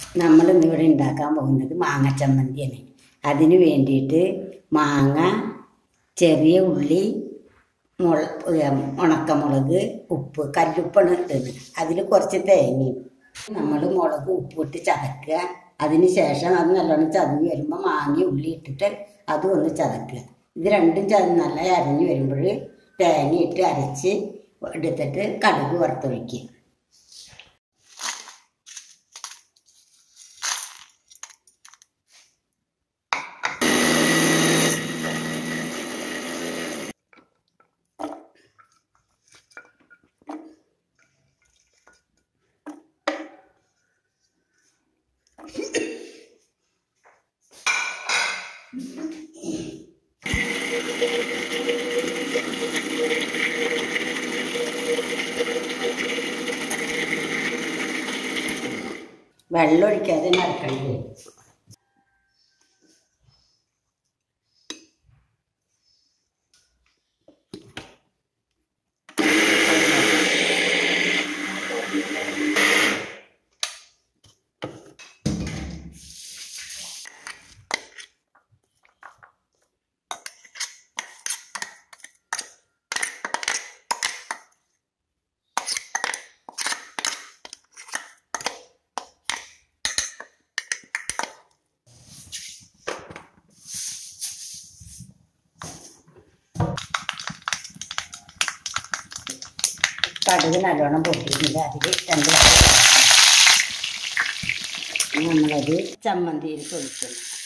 നമ്മൾ ഇന്നിവിടെ ഉണ്ടാക്കാൻ പോകുന്നത് മാങ്ങ ചമ്മന്തിയാണ് അതിന് വേണ്ടിയിട്ട് മാങ്ങ ചെറിയ ഉള്ളി മുള ഉം, ഉണക്കമുളക് ഉപ്പ് കല്ലുപ്പാണ് ഇടുന്നത് അതിൽ കുറച്ച് തേങ്ങയും നമ്മൾ മുളക് ഉപ്പിട്ട് ചതക്കുക അതിന് ശേഷം അത് നല്ലോണം ചതഞ്ഞ് വരുമ്പോൾ മാങ്ങി ഉള്ളി ഇട്ടിട്ട് അതും ഒന്ന് ചതക്കുക ഇത് രണ്ടും ചത നല്ല അരഞ്ഞ് വരുമ്പോൾ തേങ്ങ ഇട്ട് അരച്ച് എടുത്തിട്ട് കടുക് വറുത്തൊഴിക്കുക വെള്ളം ഒഴിക്കാതെ നടക്കണ്ടേ കടുക് നല്ലോണം പൊട്ടിയിട്ടുണ്ട് അതിൽ രണ്ട് നമ്മളത് ചമ്മന്തിയിൽ പൊടിക്കണം